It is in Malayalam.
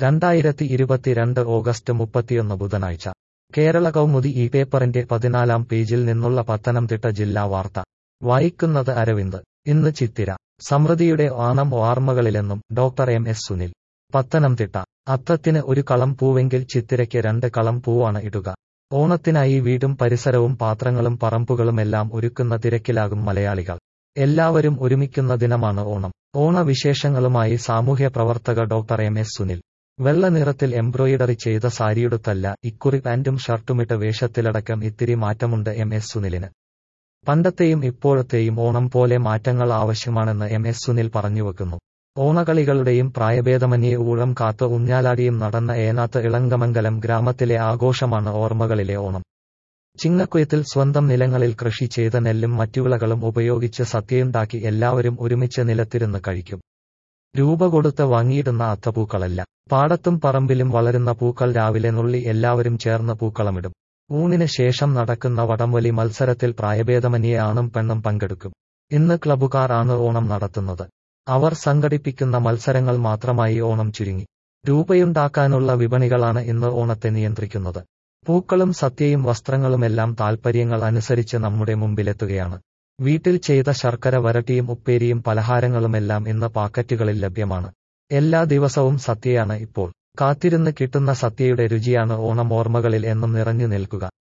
രണ്ടായിരത്തി ഇരുപത്തിരണ്ട് ഓഗസ്റ്റ് മുപ്പത്തിയൊന്ന് ബുധനാഴ്ച കേരള കൗമുദി ഈ പേപ്പറിന്റെ പതിനാലാം പേജിൽ നിന്നുള്ള പത്തനംതിട്ട ജില്ലാ വാർത്ത വായിക്കുന്നത് അരവിന്ദ് ഇന്ന് ചിത്തിര സമൃദ്ധിയുടെ ഓണം ഓർമ്മകളിലെന്നും doctor M S Sunil Pathanamthitta അത്തത്തിന് ഒരു കളം പൂവെങ്കിൽ ചിത്തിരയ്ക്ക് രണ്ട് കളം പൂവാണ് ഇടുക ഓണത്തിനായി വീടും പരിസരവും പാത്രങ്ങളും പറമ്പുകളുമെല്ലാം ഒരുക്കുന്ന തിരക്കിലാകും മലയാളികൾ എല്ലാവരും ഒരുമിക്കുന്ന ദിനമാണ് ഓണം ഓണവിശേഷങ്ങളുമായി സാമൂഹ്യ പ്രവർത്തക ഡോക്ടർ എം എസ് സുനിൽ വെള്ള നിറത്തിൽ എംബ്രോയിഡറി ചെയ്ത സാരിയുടുത്തല്ല ഇക്കുറി പാന്റും ഷർട്ടുമിട്ട വേഷത്തിലടക്കം ഇത്തിരി മാറ്റമുണ്ട് എം എസ് സുനിലിന് പണ്ടത്തെയും ഇപ്പോഴത്തെയും ഓണം പോലെ മാറ്റങ്ങൾ ആവശ്യമാണെന്ന് എം എസ് സുനിൽ പറഞ്ഞുവെക്കുന്നു ഓണകളികളുടെയും പ്രായഭേദമന്യേ ഊഴം കാത്ത് ഊഞ്ഞാലാടിയും നടന്ന ഏനാത്ത് ഇളങ്കമംഗലം ഗ്രാമത്തിലെ ആഘോഷമാണ് ഓർമ്മകളിലെ ഓണം ചിങ്ങക്കുയത്തിൽ സ്വന്തം നിലങ്ങളിൽ കൃഷി ചെയ്ത നെല്ലും മറ്റുവിളകളും ഉപയോഗിച്ച് സദ്യയുണ്ടാക്കി എല്ലാവരും ഒരുമിച്ച് നിലത്തിരുന്ന് കഴിക്കും രൂപ കൊടുത്ത് വാങ്ങിയിടുന്ന അത്തപ്പൂക്കളല്ല പാടത്തും പറമ്പിലും വളരുന്ന പൂക്കൾ രാവിലെ നുള്ളി എല്ലാവരും ചേർന്ന് പൂക്കളമിടും ഊണിന് ശേഷം നടക്കുന്ന വടംവലി മത്സരത്തിൽ പ്രായഭേദമന്യേ ആണും പെണ്ണും പങ്കെടുക്കും ഇന്ന് ക്ലബുകാർ ആണ് ഓണം നടത്തുന്നത് അവർ സംഘടിപ്പിക്കുന്ന മത്സരങ്ങൾ മാത്രമായി ഓണം ചുരുങ്ങി രൂപയുണ്ടാക്കാനുള്ള വിപണികളാണ് ഇന്ന് ഓണത്തെ നിയന്ത്രിക്കുന്നത് പൂക്കളും സത്യയും വസ്ത്രങ്ങളുമെല്ലാം താൽപ്പര്യങ്ങൾ അനുസരിച്ച് നമ്മുടെ മുമ്പിലെത്തുകയാണ് വീട്ടിൽ ചെയ്ത ശർക്കര വരട്ടിയും ഉപ്പേരിയും പലഹാരങ്ങളുമെല്ലാം ഇന്ന് പാക്കറ്റുകളിൽ ലഭ്യമാണ് എല്ലാ ദിവസവും സത്യയാണ് ഇപ്പോൾ കാത്തിരുന്ന് കിട്ടുന്ന സത്യയുടെ രുചിയാണ് ഓണം ഓർമ്മകളിൽ എന്നും നിറഞ്ഞു നിൽക്കുക